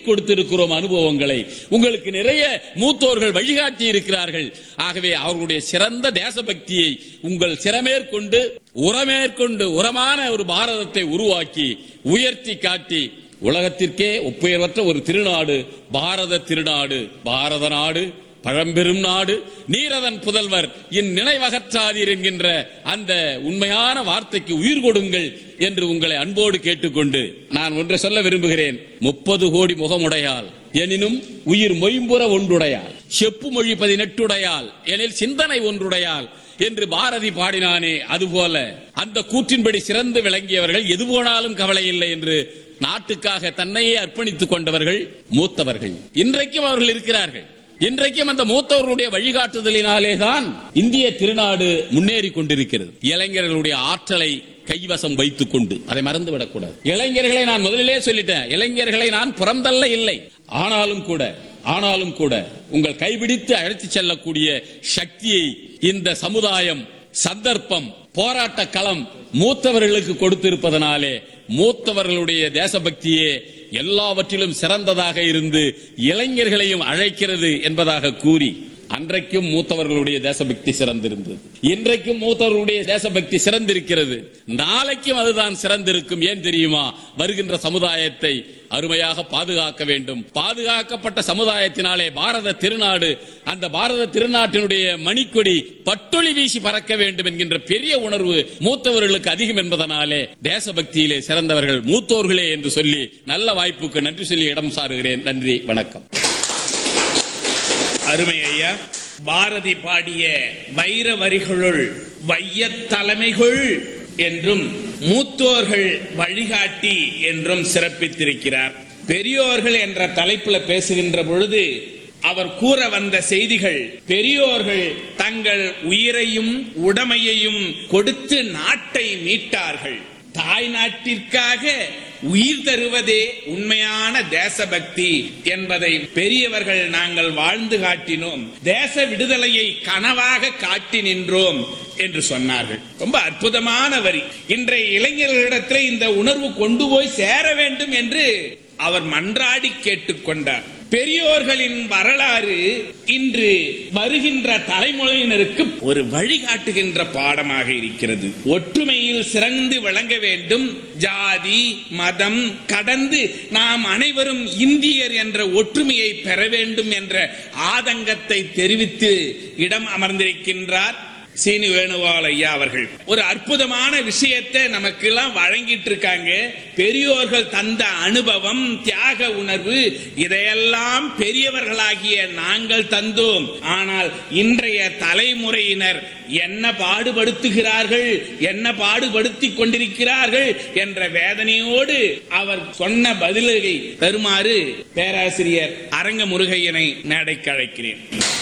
கொடுத்திருக்கிறோம் அனுபவங்களை உங்களுக்கு நிறைய மூத்தோர்கள் வழிகாட்டி இருக்கிறார்கள் ஆகவே அவர்களுடைய சிறந்த தேசபக்தியை உங்கள் சிறமேற்கொண்டு உரமேற்கொண்டு உரமான ஒரு பாரதத்தை உருவாக்கி உயர்த்தி காட்டி உலகத்திற்கே ஒப்புயர்வற்ற ஒரு திருநாடு பாரத திருநாடு பாரத நாடு பழம்பெரும் நாடு நீரதன் புதல்வர் என் நினைவகற்றாதீர் என்கின்ற அந்த உண்மையான வார்த்தைக்கு உயிர் கொடுங்கள் என்று உங்களை அன்போடு கேட்டுக்கொண்டு நான் ஒன்றை சொல்ல விரும்புகிறேன் முப்பது கோடி முகமுடையால் எனினும் உயிர் மொயம்புற ஒன்றுடையால் செப்பு மொழி பதினெட்டுடையால் எனில் சிந்தனை ஒன்றுடையால் என்று பாரதி பாடினானே அதுபோல அந்த கூற்றின்படி சிறந்து விளங்கியவர்கள் எது போனாலும் கவலை இல்லை என்று நாட்டுக்காக தன்னையே அர்ப்பணித்துக் கொண்டவர்கள் மூத்தவர்கள் இன்றைக்கும் அவர்கள் இருக்கிறார்கள் இன்றைக்கும் அந்த மூத்தவர்களுடைய வழிகாட்டுதலினாலே தான் இந்திய திருநாடு முன்னேறி கொண்டிருக்கிறது இளைஞர்களுடைய ஆற்றலை கைவசம் வைத்துக் கொண்டு அதை மறந்து விடக்கூடாது இளைஞர்களை நான் முதலிலே சொல்லிட்டேன் இளைஞர்களை நான் புறந்தல்ல இல்லை ஆனாலும் கூட ஆனாலும் கூட உங்கள் கைபிடித்து அழைத்து செல்லக்கூடிய சக்தியை இந்த சமுதாயம் சந்தர்ப்பம் போராட்ட களம் மூத்தவர்களுக்கு கொடுத்திருப்பதனாலே மூத்தவர்களுடைய தேசபக்தியே எல்லாவற்றிலும் சிறந்ததாக இருந்து இளைஞர்களையும் அழைக்கிறது என்பதாக கூறி அன்றைக்கும் மூத்தவர்களுடைய தேசபக்தி சிறந்திருந்தது இன்றைக்கும் மூத்தவர்களுடைய தேசபக்தி சிறந்திருக்கிறது நாளைக்கும் அதுதான் சிறந்திருக்கும் ஏன் தெரியுமா வருகின்ற சமுதாயத்தை அருமையாக பாதுகாக்க வேண்டும் பாதுகாக்கப்பட்ட சமுதாயத்தினாலே பாரத திருநாடு அந்த பாரத திருநாட்டினுடைய மணிக்கொடி பட்டொளி வீசி பறக்க வேண்டும் என்கின்ற பெரிய உணர்வு மூத்தவர்களுக்கு அதிகம் என்பதனாலே தேசபக்தியிலே சிறந்தவர்கள் மூத்தோர்களே என்று சொல்லி நல்ல வாய்ப்புக்கு நன்றி சொல்லி இடம் சாருகிறேன் நன்றி வணக்கம் அருமை ஐயா பாரதி பாடிய வைர வரிகளுள் வையத் தலைமைகள் என்றும் மூத்தோர்கள் வழிகாட்டி என்றும் சிறப்பித்திருக்கிறார் பெரியோர்கள் என்ற தலைப்புல பேசுகின்ற பொழுது அவர் கூற வந்த செய்திகள் பெரியோர்கள் தங்கள் உயிரையும் உடமையையும் கொடுத்து நாட்டை மீட்டார்கள் தாய் நாட்டிற்காக உயிர் தருவதே உண்மையான தேசபக்தி என்பதை பெரியவர்கள் நாங்கள் வாழ்ந்து காட்டினோம் தேச விடுதலையை கனவாக காட்டி நின்றோம் என்று சொன்னார்கள் ரொம்ப அற்புதமான வரி இன்றைய இளைஞர்களிடத்தில் இந்த உணர்வு கொண்டு போய் சேர வேண்டும் என்று அவர் மன்றாடி கேட்டுக்கொண்டார் பெரியோர்களின் வரலாறு இன்று வருகின்ற தலைமுறையினருக்கு ஒரு வழிகாட்டுகின்ற பாடமாக இருக்கிறது ஒற்றுமையில் சிறந்து விளங்க வேண்டும் ஜாதி மதம் கடந்து நாம் அனைவரும் இந்தியர் என்ற ஒற்றுமையை பெற வேண்டும் என்ற ஆதங்கத்தை தெரிவித்து இடம் அமர்ந்திருக்கின்றார் சீனி வேணுகோபால் ஐயா அவர்கள் ஒரு அற்புதமான விஷயத்தை நமக்கு எல்லாம் வழங்கிட்டு இருக்காங்க பெரியோர்கள் தந்த அனுபவம் தியாக உணர்வு இதையெல்லாம் பெரியவர்களாகிய நாங்கள் தந்தோம் ஆனால் இன்றைய தலைமுறையினர் என்ன பாடுபடுத்துகிறார்கள் என்ன பாடுபடுத்திக் கொண்டிருக்கிறார்கள் என்ற வேதனையோடு அவர் சொன்ன பதிலை தருமாறு பேராசிரியர் அரங்க முருகையனை மேடைக்கு அழைக்கிறேன்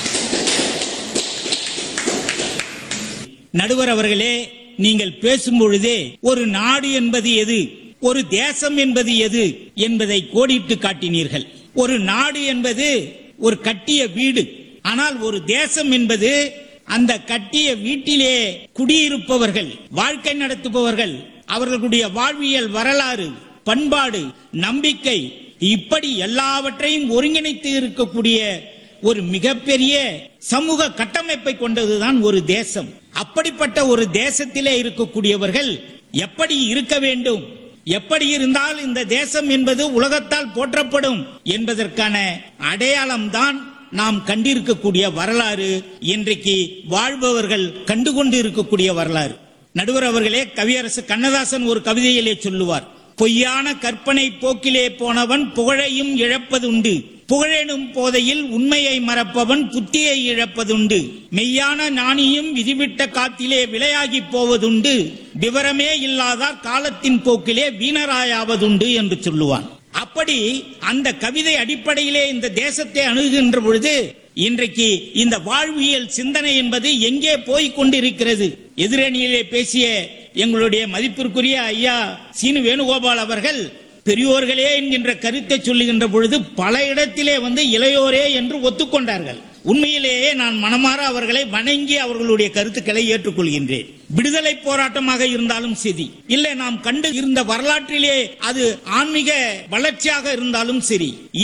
நடுவர் அவர்களே நீங்கள் பேசும் பொழுதே ஒரு நாடு என்பது எது ஒரு தேசம் என்பது எது என்பதை கோடிட்டு காட்டினீர்கள் ஒரு நாடு என்பது ஒரு கட்டிய வீடு ஆனால் ஒரு தேசம் என்பது அந்த கட்டிய வீட்டிலே குடியிருப்பவர்கள் வாழ்க்கை நடத்துபவர்கள் அவர்களுடைய வாழ்வியல் வரலாறு பண்பாடு நம்பிக்கை இப்படி எல்லாவற்றையும் ஒருங்கிணைத்து இருக்கக்கூடிய ஒரு மிகப்பெரிய சமூக கட்டமைப்பை கொண்டதுதான் ஒரு தேசம் அப்படிப்பட்ட ஒரு தேசத்திலே இருக்கக்கூடியவர்கள் எப்படி இருக்க வேண்டும் எப்படி இருந்தால் இந்த தேசம் என்பது உலகத்தால் போற்றப்படும் என்பதற்கான அடையாளம்தான் நாம் கண்டிருக்கக்கூடிய வரலாறு இன்றைக்கு வாழ்பவர்கள் கண்டுகொண்டு இருக்கக்கூடிய வரலாறு நடுவர் அவர்களே கவியரசு கண்ணதாசன் ஒரு கவிதையிலே சொல்லுவார் பொய்யான கற்பனை போக்கிலே போனவன் புகழையும் இழப்பதுண்டு புகழெனும் போதையில் உண்மையை மறப்பவன் புத்தியை இழப்பதுண்டு மெய்யான நாணியும் விதிவிட்ட காத்திலே விலையாகி போவதுண்டு விவரமே இல்லாதார் காலத்தின் போக்கிலே வீணராயாவதுண்டு என்று சொல்லுவான் அப்படி அந்த கவிதை அடிப்படையிலே இந்த தேசத்தை அணுகுகின்ற பொழுது இன்றைக்கு இந்த வாழ்வியல் சிந்தனை என்பது எங்கே போய் கொண்டிருக்கிறது எதிரணியிலே பேசிய எங்களுடைய மதிப்பிற்குரிய ஐயா சீனு வேணுகோபால் அவர்கள் பெரியோர்களே என்கின்ற கருத்தை சொல்லுகின்ற பொழுது பல இடத்திலே வந்து இளையோரே என்று ஒத்துக்கொண்டார்கள் உண்மையிலேயே நான் மனமாற அவர்களை வணங்கி அவர்களுடைய கருத்துக்களை ஏற்றுக்கொள்கின்றேன் விடுதலை போராட்டமாக இருந்தாலும் சரி இல்லை நாம் கண்டு இருந்த வரலாற்றிலே அது ஆன்மீக வளர்ச்சியாக இருந்தாலும் சரி